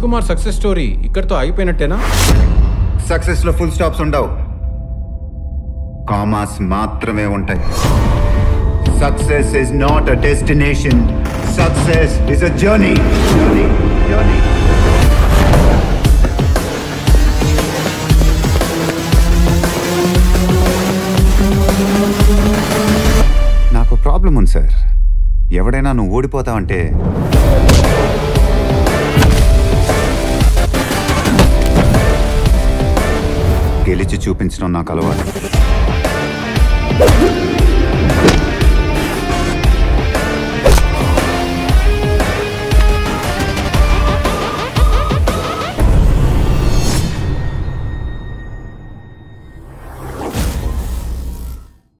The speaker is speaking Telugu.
కుమార్ సక్సెస్ స్టోరీ ఇక్కడితో ఆగిపోయినట్టేనా సక్సెస్ లో ఫుల్ స్టాప్స్ ఉండవు కామాస్ మాత్రమే ఉంటాయి success is not a destination success is a journey journey journey నాకు ప్రాబ్లం ఉంది సార్ ఎవడైనా నువ్వు ఓడిపోతావంటే గెలిచి చూపించడం నాకు అలవాటు